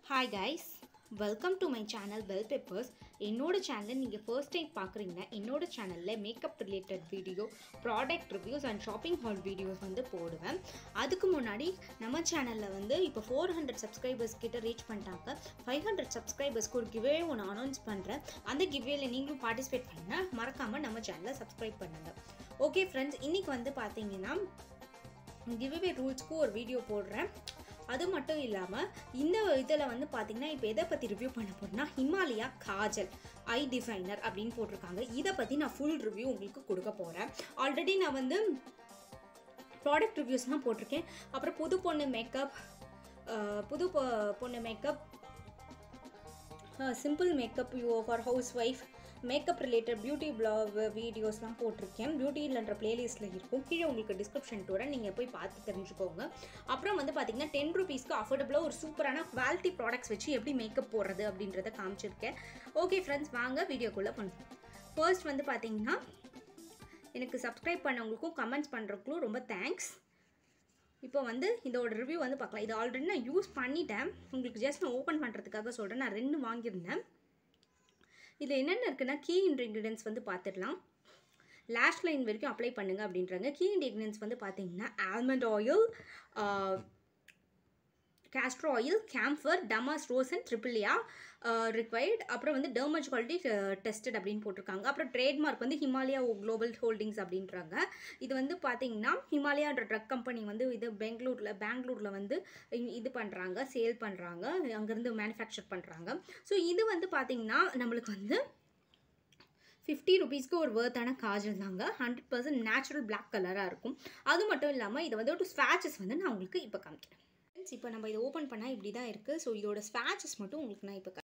hi guys welcome to my channel bell peppers என்னோட சேனலை நீங்கள் ஃபர்ஸ்ட் டைம் பார்க்குறீங்கன்னா என்னோட சேனலில் makeup related video product reviews and shopping haul videos வந்து போடுவேன் அதுக்கு முன்னாடி நம்ம சேனலில் வந்து இப்போ ஃபோர் ஹண்ட்ரட் சப்ஸ்கிரைபர்ஸ் கிட்ட ரீச் பண்ணிட்டாங்க ஃபைவ் ஹண்ட்ரட் சப்ஸ்கிரைபர்ஸ்க்கு ஒரு கிவே ஒன்று அனௌன்ஸ் பண்ணுறேன் அந்த கிவேல நீங்களும் பார்ட்டிசிபேட் பண்ணுங்கள் மறக்காமல் நம்ம சேனலை சப்ஸ்கிரைப் பண்ணுங்கள் ஓகே ஃப்ரெண்ட்ஸ் இன்றைக்கி வந்து பார்த்தீங்கன்னா கிவ்வே ரூல்ஸ்க்கு ஒரு வீடியோ போடுறேன் அது மட்டும் இல்லாமல் இந்த இதில் வந்து பார்த்தீங்கன்னா இப்போ எதை பற்றி ரிவ்யூ பண்ண போகிறேன்னா ஹிமாலயா காஜல் ஐ டிசைனர் அப்படின்னு போட்டிருக்காங்க இதை பற்றி நான் ஃபுல் ரிவ்யூ உங்களுக்கு கொடுக்க போகிறேன் ஆல்ரெடி நான் வந்து ப்ராடக்ட் ரிவ்யூஸ்லாம் போட்டிருக்கேன் அப்புறம் புது பொண்ணு மேக்கப் புது பொ- பொண்ணு makeup simple makeup you for housewife makeup related beauty blog வீடியோஸ்லாம் போட்டிருக்கேன் பியூட்டி இல்லைன்ற பிளேலிஸ்ட்டில் இருக்கும் கீழே உங்களுக்கு டிஸ்கிரிப்ஷன் டூரை நீங்கள் போய் பார்த்து தெரிஞ்சுக்கோங்க அப்புறம் வந்து பார்த்தீங்கன்னா டென் ருபீஸ்க்கு அஃபோர்டபுளாக ஒரு சூப்பரான குவாலிட்டி ப்ராடக்ட்ஸ் வச்சு எப்படி மேக்கப் போடுறது அப்படின்றத காமிச்சிருக்கேன் ஓகே ஃப்ரெண்ட்ஸ் வாங்க வீடியோக்குள்ளே பண்ணுவோம் ஃபர்ஸ்ட் வந்து பார்த்தீங்கன்னா எனக்கு சப்ஸ்கிரைப் பண்ணவங்களுக்கும் கமெண்ட்ஸ் பண்ணுறவங்களுக்கும் ரொம்ப தேங்க்ஸ் இப்போ வந்து இதோட ரிவ்யூ வந்து பார்க்கலாம் இது ஆல்ரெடி நான் யூஸ் பண்ணிட்டேன் உங்களுக்கு ஜஸ்ட் நான் ஓப்பன் பண்ணுறதுக்காக சொல்கிறேன் நான் ரெண்டு வாங்கியிருந்தேன் இதில் என்னென்ன இருக்குன்னா கீ இன்க்ரீடியன்ஸ் வந்து பார்த்துடலாம் லேஷ் லைன் வரைக்கும் அப்ளை பண்ணுங்க அப்படின்றாங்க கீ இன்க்ரீடியன்ஸ் வந்து பார்த்தீங்கன்னா almond oil castor oil camphor damask rose and ட்ரிபிளியா ரிக்வைர்ட் அப்புறம் வந்து டெர்மஜ் குவாலிட்டி டெஸ்டட் அப்படின்னு போட்டிருக்காங்க அப்புறம் ட்ரேட்மார்க் வந்து ஹிமாலயா குளோபல் ஹோல்டிங்ஸ் அப்படின்றாங்க இது வந்து பார்த்தீங்கன்னா ஹிமாலயான்ற ட்ரக் கம்பெனி வந்து இது பெங்களூரில் பெங்களூரில் வந்து இ- இது பண்ணுறாங்க சேல் பண்ணுறாங்க அங்கேருந்து மேனுஃபேக்சர் பண்ணுறாங்க ஸோ இது வந்து பார்த்தீங்கன்னா நம்மளுக்கு வந்து ஃபிஃப்டி ருபீஸ்க்கு ஒரு வேர்த்தான காஜல் தாங்க ஹண்ட்ரட் பர்சன்ட் நேச்சுரல் பிளாக் கலராக இருக்கும் அது மட்டும் இல்லாமல் இதை வந்து ஒரு ஸ்வாச்சஸ் வந்து நான் உங்களுக்கு இப்போ காமிக்கிறேன் ஃப்ரெண்ட்ஸ் இப்போ நம்ம இதை ஓப்பன் பண்ணால் இப்படி தான் இருக்குது ஸோ இதோட ஸ்வாச்சஸ் மட்டும் உங்களுக்கு நான் இப்போ